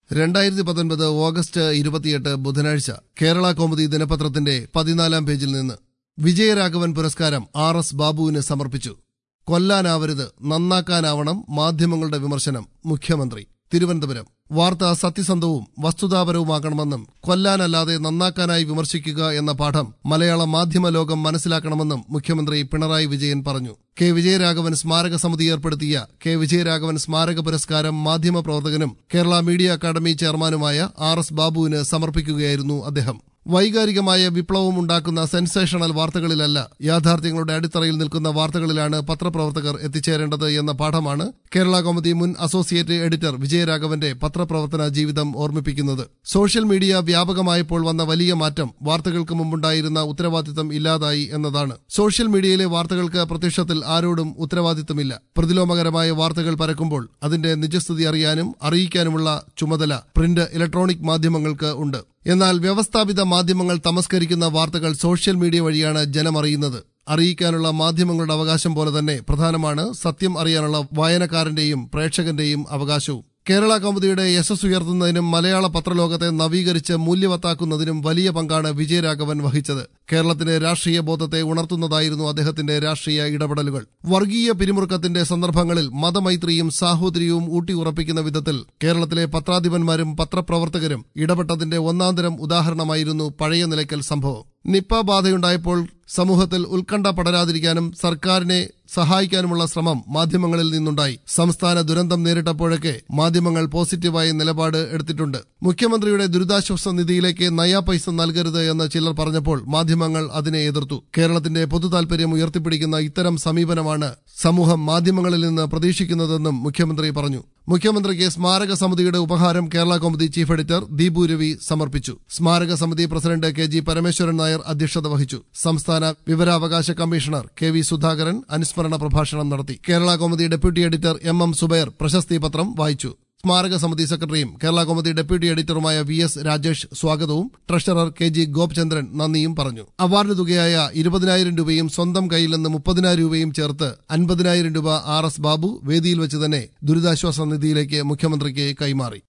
രണ്ടായിരത്തി പത്തൊൻപത് ഓഗസ്റ്റ് ഇരുപത്തിയെട്ട് ബുധനാഴ്ച കേരള കൗമുദി ദിനപത്രത്തിന്റെ പതിനാലാം പേജിൽ നിന്ന് വിജയരാഘവൻ പുരസ്കാരം ആർ എസ് ബാബുവിന് സമർപ്പിച്ചു കൊല്ലാനാവരുത് നന്നാക്കാനാവണം മാധ്യമങ്ങളുടെ വിമർശനം മുഖ്യമന്ത്രി തിരുവനന്തപുരം വാർത്ത സത്യസന്ധവും വസ്തുതാപരവുമാക്കണമെന്നും കൊല്ലാനല്ലാതെ നന്നാക്കാനായി വിമർശിക്കുക എന്ന പാഠം മലയാള മാധ്യമ ലോകം മനസ്സിലാക്കണമെന്നും മുഖ്യമന്ത്രി പിണറായി വിജയൻ പറഞ്ഞു കെ വിജയരാഘവൻ സ്മാരക സമിതി ഏർപ്പെടുത്തിയ കെ വിജയരാഘവൻ സ്മാരക പുരസ്കാരം മാധ്യമ പ്രവർത്തകനും കേരള മീഡിയ അക്കാദമി ചെയർമാനുമായ ആർ എസ് ബാബുവിന് സമർപ്പിക്കുകയായിരുന്നു അദ്ദേഹം വൈകാരികമായ വിപ്ലവം ഉണ്ടാക്കുന്ന സെൻസേഷണൽ വാർത്തകളിലല്ല യാഥാർത്ഥ്യങ്ങളുടെ അടിത്തറയിൽ നിൽക്കുന്ന വാർത്തകളിലാണ് പത്രപ്രവർത്തകർ എത്തിച്ചേരേണ്ടത് എന്ന പാഠമാണ് കേരള കൗമുദി മുൻ അസോസിയേറ്റ് എഡിറ്റർ വിജയരാഘവന്റെ പത്രപ്രവർത്തന ജീവിതം ഓർമ്മിപ്പിക്കുന്നത് സോഷ്യൽ മീഡിയ വ്യാപകമായപ്പോൾ വന്ന വലിയ മാറ്റം വാർത്തകൾക്ക് മുമ്പുണ്ടായിരുന്ന ഉത്തരവാദിത്തം ഇല്ലാതായി എന്നതാണ് സോഷ്യൽ മീഡിയയിലെ വാർത്തകൾക്ക് പ്രത്യക്ഷത്തിൽ ആരോടും ഉത്തരവാദിത്തമില്ല പ്രതിലോമകരമായ വാർത്തകൾ പരക്കുമ്പോൾ അതിന്റെ നിജസ്ഥിതി അറിയാനും അറിയിക്കാനുമുള്ള ചുമതല പ്രിന്റ് ഇലക്ട്രോണിക് മാധ്യമങ്ങൾക്ക് ഉണ്ട് എന്നാൽ വ്യവസ്ഥാപിത മാധ്യമങ്ങൾ തമസ്കരിക്കുന്ന വാർത്തകൾ സോഷ്യൽ മീഡിയ വഴിയാണ് ജനമറിയുന്നത് അറിയിക്കാനുള്ള മാധ്യമങ്ങളുടെ അവകാശം പോലെ തന്നെ പ്രധാനമാണ് സത്യം അറിയാനുള്ള വായനക്കാരന്റെയും പ്രേക്ഷകന്റെയും അവകാശവും കേരള കൗമുദിയുടെ യശസ് ഉയർത്തുന്നതിനും മലയാള പത്രലോകത്തെ നവീകരിച്ച് മൂല്യവത്താക്കുന്നതിനും വലിയ പങ്കാണ് വിജയരാഘവൻ വഹിച്ചത് കേരളത്തിന്റെ രാഷ്ട്രീയ ബോധത്തെ ഉണർത്തുന്നതായിരുന്നു അദ്ദേഹത്തിന്റെ രാഷ്ട്രീയ ഇടപെടലുകൾ വർഗീയ പിരിമുറുക്കത്തിന്റെ സന്ദർഭങ്ങളിൽ മതമൈത്രിയും സാഹോദര്യവും ഊട്ടിയുറപ്പിക്കുന്ന വിധത്തിൽ കേരളത്തിലെ പത്രാധിപന്മാരും പത്രപ്രവർത്തകരും ഇടപെട്ടതിന്റെ ഒന്നാന്തരം ഉദാഹരണമായിരുന്നു പഴയ നിലയ്ക്കൽ സംഭവം നിപ്പ ബാധയുണ്ടായപ്പോൾ സമൂഹത്തിൽ ഉത്കണ്ഠ പടരാതിരിക്കാനും സർക്കാരിനെ സഹായിക്കാനുമുള്ള ശ്രമം മാധ്യമങ്ങളിൽ നിന്നുണ്ടായി സംസ്ഥാന ദുരന്തം നേരിട്ടപ്പോഴൊക്കെ മാധ്യമങ്ങൾ പോസിറ്റീവായ നിലപാട് എടുത്തിട്ടുണ്ട് മുഖ്യമന്ത്രിയുടെ ദുരിതാശ്വാസ നിധിയിലേക്ക് നയാ പൈസ നൽകരുത് എന്ന് ചിലർ പറഞ്ഞപ്പോൾ മാധ്യമങ്ങൾ അതിനെ എതിർത്തു കേരളത്തിന്റെ പൊതുതാൽപര്യം ഉയർത്തിപ്പിടിക്കുന്ന ഇത്തരം സമീപനമാണ് സമൂഹം മാധ്യമങ്ങളിൽ നിന്ന് പ്രതീക്ഷിക്കുന്നതെന്നും മുഖ്യമന്ത്രി പറഞ്ഞു മുഖ്യമന്ത്രിക്ക് സ്മാരക സമിതിയുടെ ഉപഹാരം കേരള കൗമുദി ചീഫ് എഡിറ്റർ ദീപു രവി സമർപ്പിച്ചു സ്മാരക സമിതി president K G Parameswaran Nair അധ്യക്ഷത വഹിച്ചു സംസ്ഥാന വിവരാവകാശ കമ്മീഷണർ കെ വി സുധാകരൻ അനുസ്മരണ പ്രഭാഷണം നടത്തി Kerala Kaumudi deputy editor M M Zubair പ്രശസ്തി പത്രം വായിച്ചു സ്മാരക സമിതി സെക്രട്ടറിയും കേരള കൗമുദി ഡെപ്യൂട്ടി എഡിറ്ററുമായ വി എസ് രാജേഷ് സ്വാഗതവും ട്രഷറർ കെ ജി ഗോപചന്ദ്രൻ നന്ദിയും പറഞ്ഞു അവാർഡ് തുകയായ ഇരുപതിനായിരം രൂപയും സ്വന്തം കയ്യിൽ നിന്ന് മുപ്പതിനായിരം രൂപയും ചേർത്ത് അൻപതിനായിരം രൂപ ആർ എസ് ബാബു വേദിയിൽ വെച്ച് തന്നെ ദുരിതാശ്വാസ നിധിയിലേക്ക് മുഖ്യമന്ത്രിക്ക് കൈമാറി